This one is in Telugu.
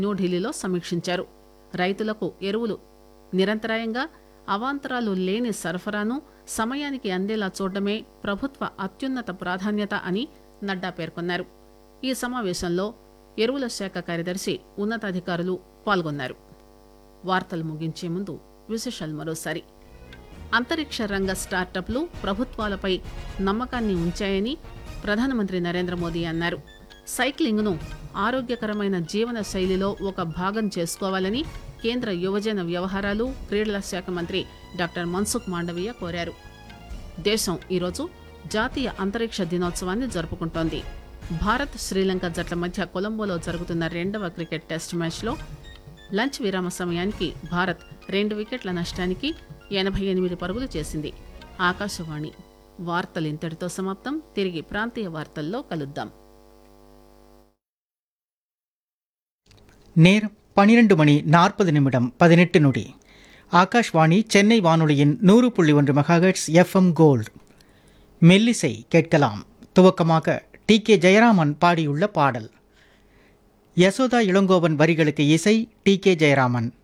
న్యూఢిల్లీలో సమీక్షించారు రైతులకు ఎరువులు నిరంతరాయంగా అవాంతరాలు లేని సరఫరాను సమయానికి అందేలా చూడడమే ప్రభుత్వ అత్యున్నత ప్రాధాన్యత అని నడ్డా పేర్కొన్నారు ఈ సమావేశంలో ఎరువుల శాఖ కార్యదర్శి ఉన్నతాధికారులు పాల్గొన్నారు వార్తలు ముగించే ముందు విశేషాలు మరోసారి అంతరిక్ష రంగ స్టార్టప్లు ప్రభుత్వాలపై నమ్మకాన్ని ఉంచాయని ప్రధానమంత్రి నరేంద్ర మోదీ అన్నారు సైక్లింగ్ను ఆరోగ్యకరమైన జీవన శైలిలో ఒక భాగం చేసుకోవాలని కేంద్ర యువజన వ్యవహారాలు క్రీడల శాఖ మంత్రి డాక్టర్ మన్సుఖ్ మాండవీయ కోరారు దేశం ఈరోజు జాతీయ అంతరిక్ష దినోత్సవాన్ని జరుపుకుంటోంది భారత్ శ్రీలంక జట్ల మధ్య కొలంబోలో జరుగుతున్న రెండవ క్రికెట్ టెస్ట్ మ్యాచ్లో లంచ్ విరామ సమయానికి భారత్ రెండు వికెట్ల నష్టానికి ఎనభై ఎనిమిది పరుగులు చేసింది ఆకాశవాణి వార్తలు ఇంతటితో సమాప్తం తిరిగి ప్రాంతీయ వార్తల్లో కలుద్దాం நேரம் பனிரெண்டு மணி நாற்பது நிமிடம் பதினெட்டு நொடி ஆகாஷ்வாணி சென்னை வானொலியின் நூறு புள்ளி ஒன்று மெகாஹெட்ஸ் எஃப்எம் கோல்ட் மெல்லிசை கேட்கலாம் துவக்கமாக டி கே ஜெயராமன் பாடியுள்ள பாடல் யசோதா இளங்கோவன் வரிகளுக்கு இசை டி கே ஜெயராமன்